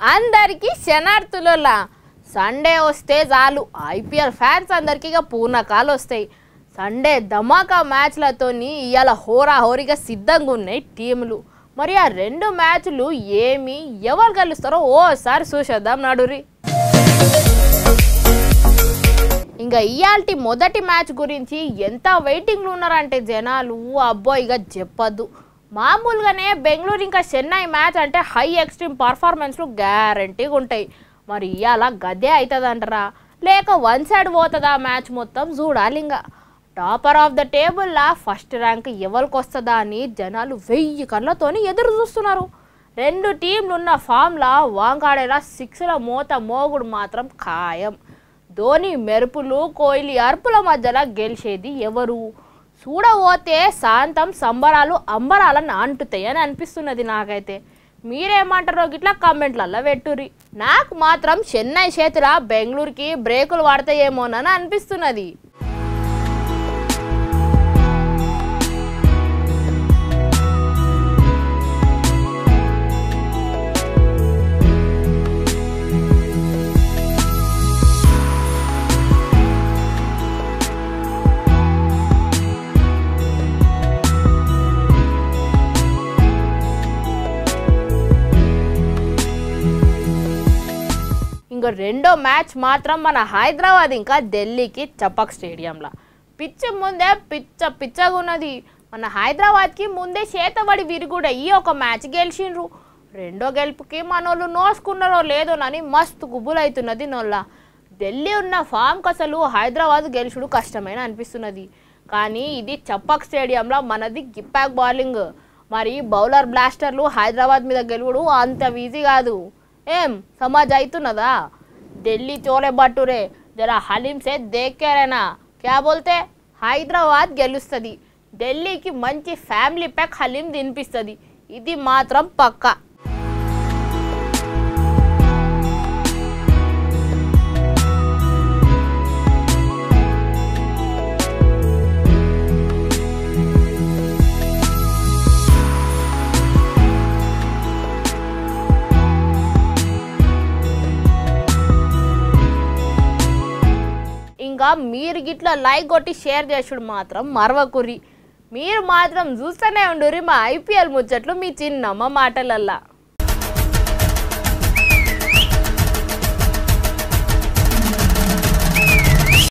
అందరికీ శనార్థులలో సండే వస్తే చాలు ఐపీఎల్ ఫ్యాన్స్ అందరికీ ఇక పూర్ణకాలు వస్తాయి సండే ధమాకా మ్యాచ్లతోని ఇవాళ హోరాహోరీగా సిద్ధంగా ఉన్నాయి టీములు మరి ఆ రెండు మ్యాచ్లు ఏమి ఎవరు గెలుస్తారో ఓసారి చూసేద్దాం నడురి ఇంకా ఇయాల్టి మొదటి మ్యాచ్ గురించి ఎంత వెయిటింగ్లో ఉన్నారంటే జనాలు అబ్బో ఇక చెప్పద్దు మామూలుగానే బెంగళూరు ఇంకా చెన్నై మ్యాచ్ అంటే హై ఎక్స్ట్రీమ్ పర్ఫార్మెన్స్లు గ్యారంటీగా ఉంటాయి మరి ఇవాళ గదే అవుతుందంటారా లేక వన్ సైడ్ పోతుందా మ్యాచ్ మొత్తం చూడాలి ఇంకా టాపర్ ఆఫ్ ద టేబుల్లా ఫస్ట్ ర్యాంక్ ఎవరికి వస్తుందా అని జనాలు వెయ్యి కళ్ళతోని ఎదురు చూస్తున్నారు రెండు టీంలు ఉన్న ఫామ్లా వాంకాడేలా సిక్స్ల మోత మోగుడు మాత్రం ఖాయం ధోని మెరుపులు కోహ్లీ అర్పుల మధ్యలో గెలిచేది ఎవరు చూడబోతే శాంతం సంబరాలు అంబరాలను అంటుతాయని అనిపిస్తున్నది నాకైతే మీరేమంటారో గిట్లా కామెంట్లల్లో పెట్టుర్రి నాకు మాత్రం చెన్నై చేతిలో బెంగళూరుకి బ్రేకులు పడతాయేమోనని అనిపిస్తున్నది ఇంకా రెండో మ్యాచ్ మాత్రం మన హైదరాబాద్ ఇంకా ఢిల్లీకి చపక్ స్టేడియంలో పిచ్ ముందే పిచ్చ పిచ్చగా ఉన్నది మన హైదరాబాద్కి ముందే చేతబడి విరుగుడ ఈ ఒక మ్యాచ్ గెలిచిండ్రు రెండో గెలుపుకి మనోళ్ళు నోసుకున్నారో లేదోనని మస్తు గుబులవుతున్నది నోళ్ళ ఢిల్లీ ఉన్న ఫామ్కి అసలు హైదరాబాద్ గెలుచుడు కష్టమైన అనిపిస్తున్నది కానీ ఇది చప్పక్ స్టేడియంలో మనది గిప్పాక్ బౌలింగ్ మరి బౌలర్ బ్లాస్టర్లు హైదరాబాద్ మీద గెలువుడు అంత ఈజీ కాదు ఏం సమాజ్ అవుతున్నదా ఢిల్లీ చోలే బట్టురే జరా హలీం సే దేక్కేరేనా క్యా బోల్తే హైదరాబాద్ గెలుస్తుంది ఢిల్లీకి మంచి ఫ్యామిలీ ప్యాక్ హలీం తినిపిస్తుంది ఇది మాత్రం పక్కా ఇంకా మీరు గిట్లా లైక్ కొట్టి షేర్ చేసుడు మాత్రం మరవకురి మీరు మాత్రం చూస్తూనే ఉండుర్రి మా ఐపీఎల్ ముచ్చట్లు మీ చిన్నమ్మ మాటలల్లా